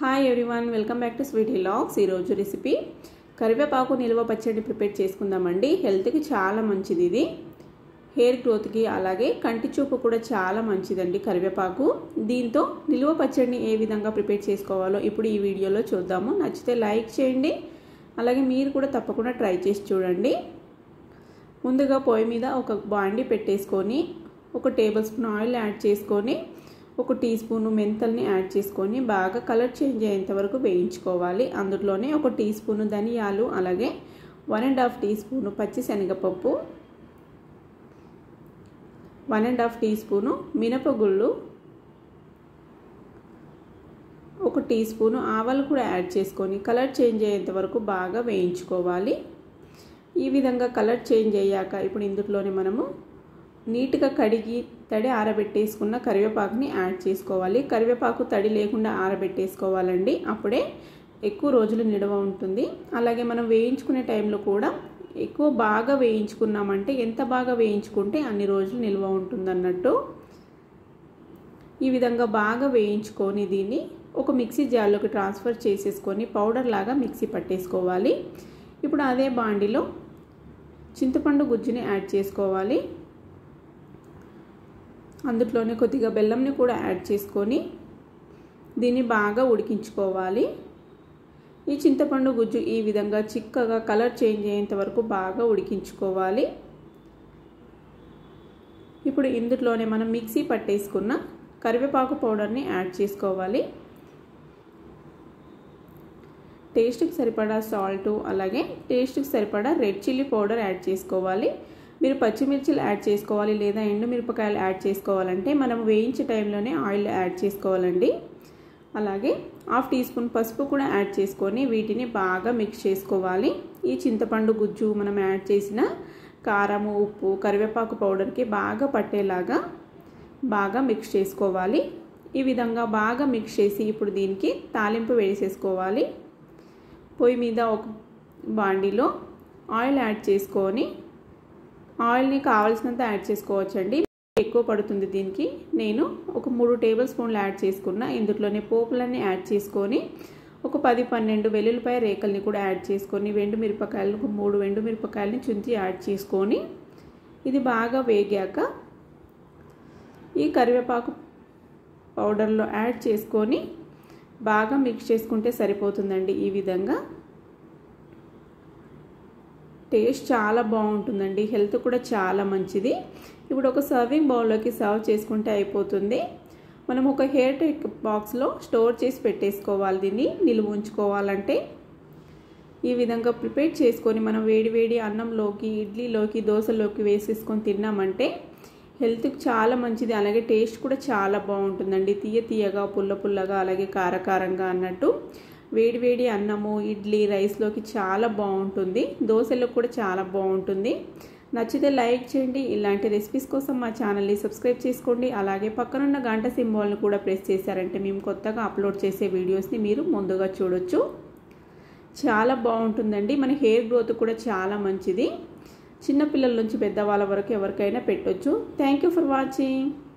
hi everyone welcome back to sweet హిలాగ్స్ ఈరోజు recipe కరివేపాకు నిల్వ పచ్చడి ప్రిపేర్ చేసుకుందామండి హెల్త్కి చాలా మంచిది ఇది హెయిర్ గ్రోత్కి అలాగే కంటి చూపు కూడా చాలా మంచిదండి కరివేపాకు దీంతో నిల్వ పచ్చడిని ఏ విధంగా ప్రిపేర్ చేసుకోవాలో ఇప్పుడు ఈ వీడియోలో చూద్దాము నచ్చితే లైక్ చేయండి అలాగే మీరు కూడా తప్పకుండా ట్రై చేసి చూడండి ముందుగా పొయ్యి మీద ఒక బాండి పెట్టేసుకొని ఒక టేబుల్ స్పూన్ ఆయిల్ యాడ్ చేసుకొని ఒక టీ స్పూన్ మెంతల్ని యాడ్ చేసుకొని బాగా కలర్ చేంజ్ అయ్యేంత వరకు వేయించుకోవాలి అందులోనే ఒక టీ స్పూన్ ధనియాలు అలాగే one and half teaspoon పచ్చి శనగపప్పు one and half teaspoon మినపగుళ్ళు ఒక టీ స్పూను ఆవాలు కూడా యాడ్ చేసుకొని కలర్ చేంజ్ అయ్యేంత వరకు బాగా వేయించుకోవాలి ఈ విధంగా కలర్ చేంజ్ అయ్యాక ఇప్పుడు ఇందులోనే మనము నీట్గా కడిగి తడి ఆరబెట్టేసుకున్న కరివేపాకుని యాడ్ చేసుకోవాలి కరివేపాకు తడి లేకుండా ఆరబెట్టేసుకోవాలండి అప్పుడే ఎక్కువ రోజులు నిల్వ ఉంటుంది అలాగే మనం వేయించుకునే టైంలో కూడా ఎక్కువ బాగా వేయించుకున్నామంటే ఎంత బాగా వేయించుకుంటే అన్ని రోజులు నిల్వ ఉంటుందన్నట్టు ఈ విధంగా బాగా వేయించుకొని దీన్ని ఒక మిక్సీ జార్లోకి ట్రాన్స్ఫర్ చేసేసుకొని పౌడర్ లాగా మిక్సీ పట్టేసుకోవాలి ఇప్పుడు అదే బాండిలో చింతపండు గుజ్జుని యాడ్ చేసుకోవాలి అందులోనే కొద్దిగా బెల్లంని కూడా యాడ్ చేసుకొని దీన్ని బాగా ఉడికించుకోవాలి ఈ చింతపండు గుజ్జు ఈ విధంగా చిక్కగా కలర్ చేంజ్ అయ్యేంత వరకు బాగా ఉడికించుకోవాలి ఇప్పుడు ఇందులోనే మనం మిక్సీ పట్టేసుకున్న కరివేపాకు పౌడర్ని యాడ్ చేసుకోవాలి టేస్ట్కి సరిపడా సాల్ట్ అలాగే టేస్ట్కి సరిపడా రెడ్ చిల్లీ పౌడర్ యాడ్ చేసుకోవాలి మీరు పచ్చిమిర్చిలు యాడ్ చేసుకోవాలి లేదా ఎండుమిరపకాయలు యాడ్ చేసుకోవాలంటే మనం వేయించే టైంలోనే ఆయిల్ యాడ్ చేసుకోవాలండి అలాగే హాఫ్ టీ స్పూన్ పసుపు కూడా యాడ్ చేసుకొని వీటిని బాగా మిక్స్ చేసుకోవాలి ఈ చింతపండు గుజ్జు మనం యాడ్ చేసిన కారము ఉప్పు కరివేపాకు పౌడర్కి బాగా పట్టేలాగా బాగా మిక్స్ చేసుకోవాలి ఈ విధంగా బాగా మిక్స్ చేసి ఇప్పుడు దీనికి తాలింపు వేసేసుకోవాలి పొయ్యి మీద ఒక బాండీలో ఆయిల్ యాడ్ చేసుకొని ఆయిల్ని కావాల్సినంత యాడ్ చేసుకోవచ్చండి ఎక్కువ పడుతుంది దీనికి నేను ఒక మూడు టేబుల్ స్పూన్లు యాడ్ చేసుకున్న ఇందులోనే పోపులన్నీ యాడ్ చేసుకొని ఒక పది పన్నెండు వెల్లుల్లిపాయ రేకల్ని కూడా యాడ్ చేసుకొని వెండు మిరపకాయలు ఒక మూడు వెండు మిరపకాయలని చుంచి యాడ్ చేసుకొని ఇది బాగా వేగాక ఈ కరివేపాకు పౌడర్లో యాడ్ చేసుకొని బాగా మిక్స్ చేసుకుంటే సరిపోతుందండి ఈ విధంగా టేస్ట్ చాలా బాగుంటుందండి హెల్త్ కూడా చాలా మంచిది ఇప్పుడు ఒక సర్వింగ్ బౌల్లోకి సర్వ్ చేసుకుంటే అయిపోతుంది మనం ఒక హెయిర్ టెక్ బాక్స్లో స్టోర్ చేసి పెట్టేసుకోవాలి దీన్ని నిలువ ఉంచుకోవాలంటే ఈ విధంగా ప్రిపేర్ చేసుకొని మనం వేడి వేడి అన్నంలోకి ఇడ్లీలోకి దోశలోకి వేసేసుకొని తిన్నామంటే హెల్త్కి చాలా మంచిది అలాగే టేస్ట్ కూడా చాలా బాగుంటుందండి తీయ తీయగా పుల్ల పుల్లగా అలాగే కారకారంగా అన్నట్టు వేడి వేడి అన్నము ఇడ్లీ రైస్లోకి చాలా బాగుంటుంది దోశలో కూడా చాలా బాగుంటుంది నచ్చితే లైక్ చేయండి ఇలాంటి రెసిపీస్ కోసం మా ఛానల్ని సబ్స్క్రైబ్ చేసుకోండి అలాగే పక్కనున్న గంట సింబాల్ని కూడా ప్రెస్ చేశారంటే మేము కొత్తగా అప్లోడ్ చేసే వీడియోస్ని మీరు ముందుగా చూడొచ్చు చాలా బాగుంటుందండి మన హెయిర్ గ్రోత్ కూడా చాలా మంచిది చిన్నపిల్లల నుంచి పెద్దవాళ్ళ వరకు ఎవరికైనా పెట్టొచ్చు థ్యాంక్ యూ ఫర్ వాచింగ్